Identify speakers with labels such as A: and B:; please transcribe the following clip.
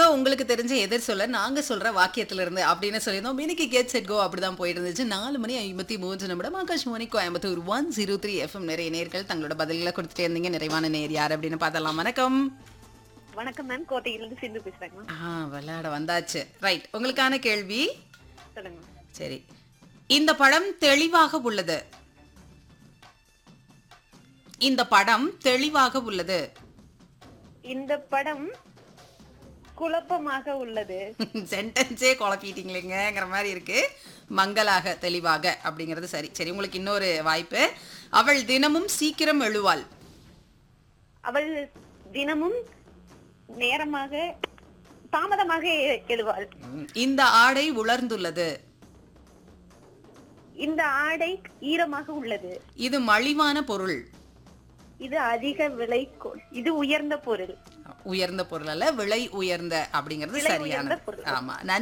A: உங்களுக்கு தெரிஞ்ச எதிர் சொல்ல நாங்க சொல்ற வாக்கியத்துல இருந்து அப்படின்னு சொல்லியிருந்தோம் இன்னைக்கு கெட் செட் கோ அப்படிதான் போயிட்டு இருந்துச்சு நாலு மணி ஐம்பத்தி மூன்று நிமிடம் Akashvani Coimbatore one zero three FM நிறைய நேர்கள் தங்களோட பதில்களை கொடுத்துட்டே இருந்தீங்க நிறைவான நேர் யார் அப்படின்னு பார்த்தலாம் வணக்கம்
B: வணக்கம் மேம் கோட்டையிலிருந்து சிந்து பேசுறேங்க மேம்
A: ஆ விளையாட வந்தாச்சு ரைட் உங்களுக்கான கேள்வி
B: சொல்லுங்க மேம்
A: சரி இந்த படம் தெளிவாக உள்ளது இந்த படம் தெளிவாக உள்ளது
B: இந்த படம் குழப்பமாக உள்ளது
A: சென்டென்ஸே குழப்பிட்டீங்களேங்கிற மாதிரி இருக்கு மங்களாக தெளிவாக அப்படிங்கிறது சரி சரி உங்களுக்கு இன்னொரு வாய்ப்பு அவள் தினமும் சீக்கிரம் எழுவாள்
B: அவள் தினமும் நேரமாக தாமதமாக எ- எழுவாள்
A: ம், இந்த ஆடை உலர்ந்துள்ளது
B: இந்த ஆடை ஈரமாக உள்ளது
A: இது மலிவான பொருள்
B: இது அதிக விலை கொ- இது உயர்ந்த பொருள்
A: உயர்ந்த பொருள் அல்ல விலை உயர்ந்த அப்படிங்கிறது
B: விலை
A: சரியான
B: உயர்ந்த பொருள்.
A: ஆமா